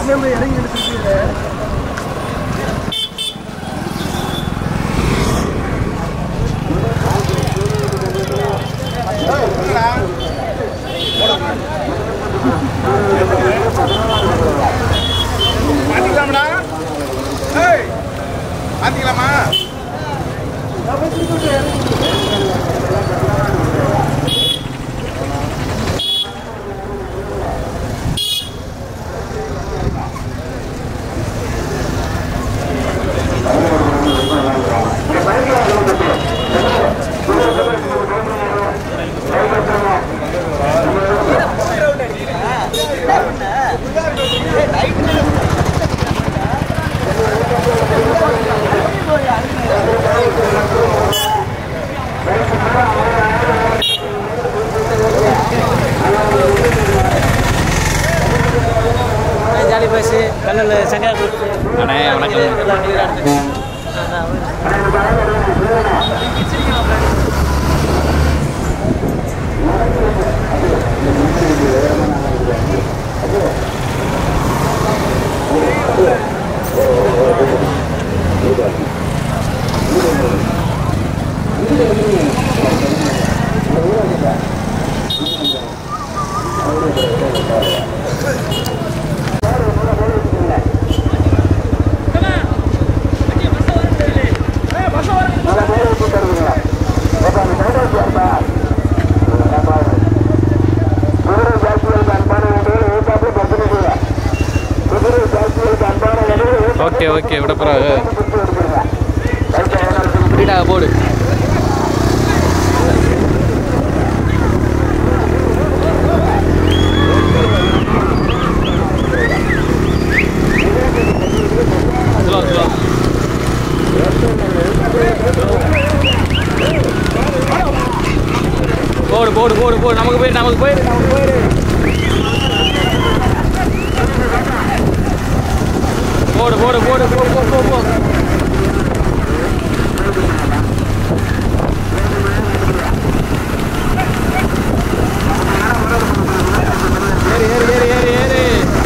அப்படியே இறங்கி எடுத்துட்டு மாத்திக்கலாமாடா ஏய் மாத்திக்கலாமா ஜாலி பஸ் கல்லல் சங்கர் அண்ணே வணக்கம் ஓகே ஓகே விட போறாங்க புரியுடா போடு ஸ்லோ ஸ்லோ போடு போடு போடு போடு நமக்கு போயிரு நமக்கு போயிரு நமக்கு போயிரு போடு போடு போடு போ போ போ போ ஏறு ஏறு ஏறு ஏறு ஏறு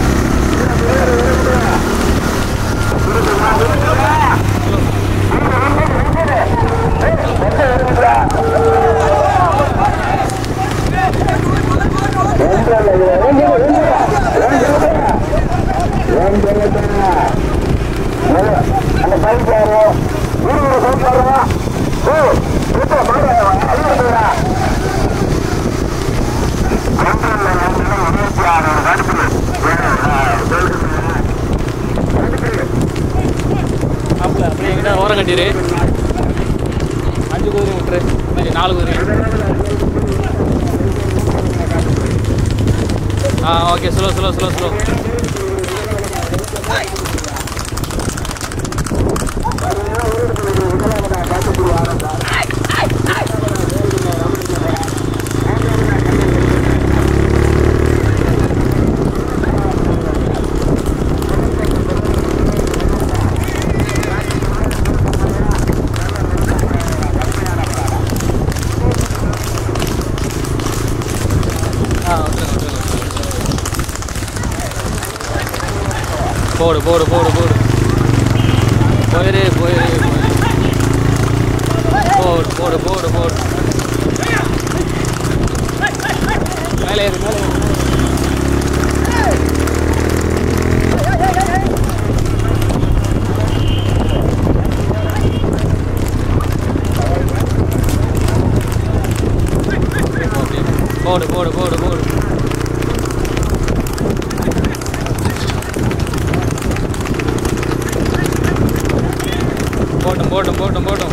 அந்த பைக் பாரு வீடு பைக் பாருமா ஓ இப்போ மாடு அல்லா இருபத்தி ஆறு அப்பல அப்படியே எங்கிட்ட ஓரம் கட்டிடு அஞ்சு குதிரை விட்டுரு இல்லை, நாலு குதிரை ஆ okay slow slow slow slow ஆ வந்துருங்க வந்துருங்க போடு போடு போடு போடு போயிரு போயிரு போடு போடு போடு போடு மேலே ஏறு மேலே ஏறு ஓகே. போடு போடு போடு போடு போட்டும் போட்டும் போட்டும் போட்டும்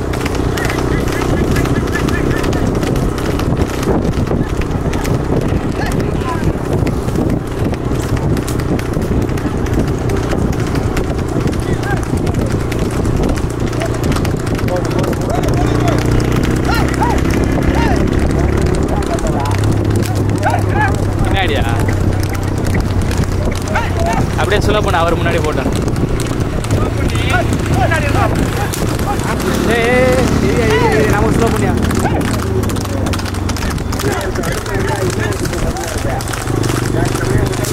பின்னாடியா அப்படியே சொல்ல போன அவர் முன்னாடி போட்டேன் ஏய், ஏய், ஏய், ஏய், ஏய், ஏய், நம்ம ஸ்லோ பண்ணியா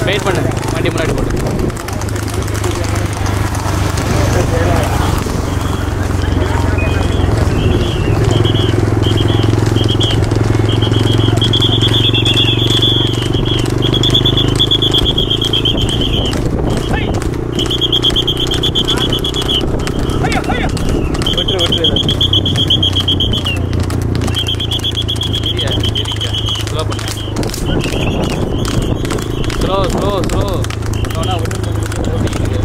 வெயிட் பண்ணு வண்டி முன்னாடி போட்டு விட்டுரு விட்டுரு இரியா இரியா ஸ்லோ பண்ணு ஸ்லோ ஸ்லோ ஸ்லோ ஸ்லோனா விட்டு ஓட்டிக்கிட்டு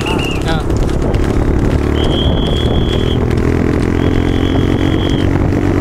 ஆ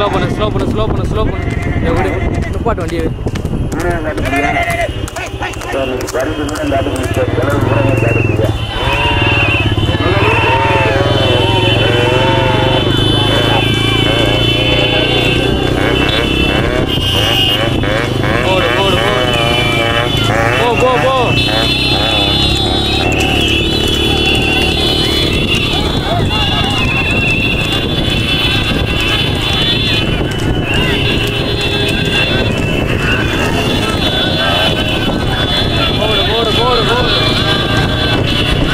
ஸ்லோ பண்ணு ஸ்லோ பண்ணு ஸ்லோ பண்ணு ஸ்லோ பண்ணு எப்படி நிப்பாட்டு வண்டியை ஊரகம் காட்டுப்படியா சரி வரிக்கு கூட காட்டுப்படி செலவு ஊரகம் காட்டுப்படியா போடு போடு போடு போ போ போ போடு போடு போடு போடு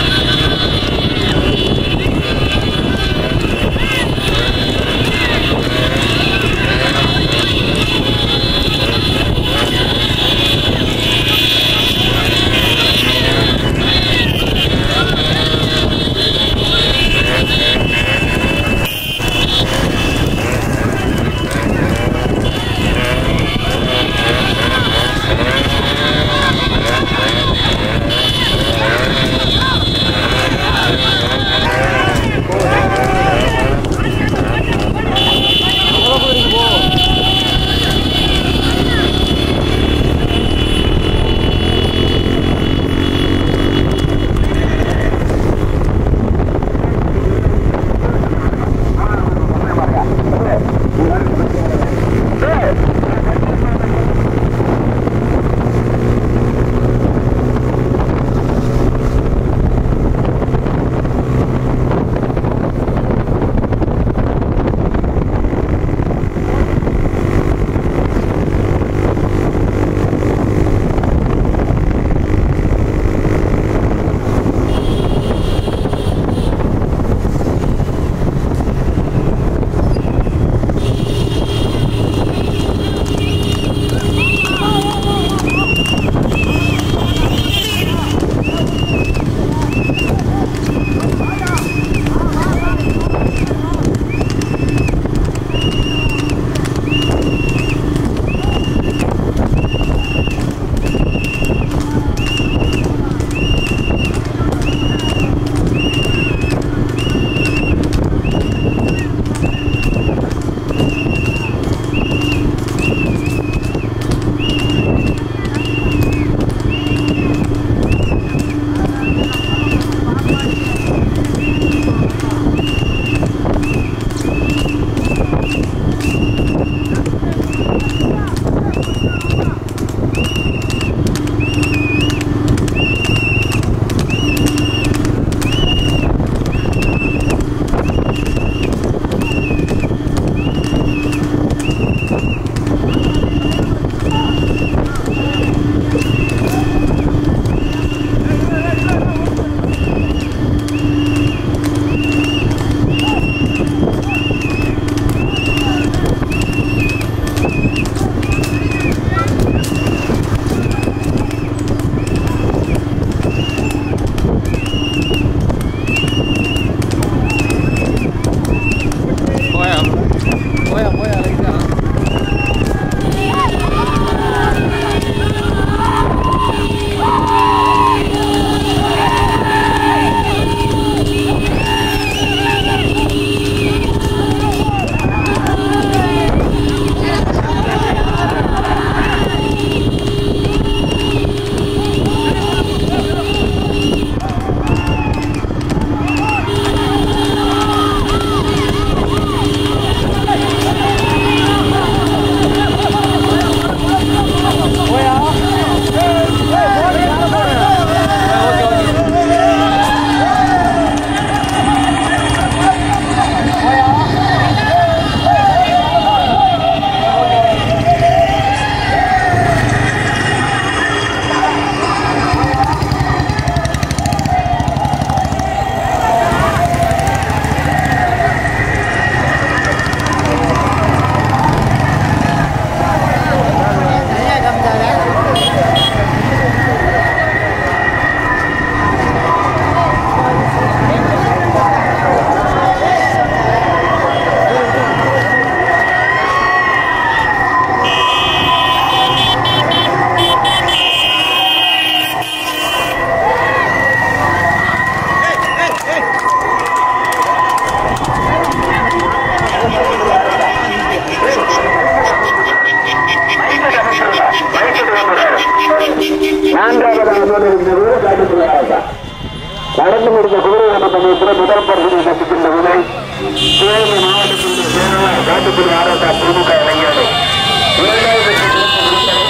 நடந்து முடிந்த குதிரை ஓட்ட பந்தயத்தில் முதல் பரிசு கட்டுகின்ற விலை சிவகங்கை மாவட்டத்தில் சேரலா காட்டுக்குடி ஆரோட்டா திமுக இளைஞர்கள் இரண்டாவது சுற்று முடித்தவர்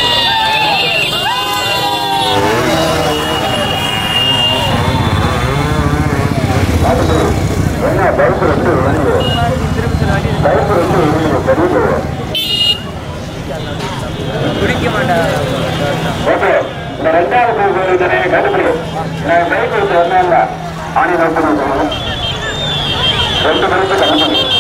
என்ன பைப்பு ரெண்டு வெளியே பைப்பு ரெண்டு வெளியே பெரிய குடிக்க மாட்டாங்க ஓகே இந்த ரெண்டாவது பேர் தானே கண்டுபிடி நான் பைக் எடுத்து வந்தேன்ல ஆணி நோக்கம் ரெண்டு பேருக்கு கண்டுபிடி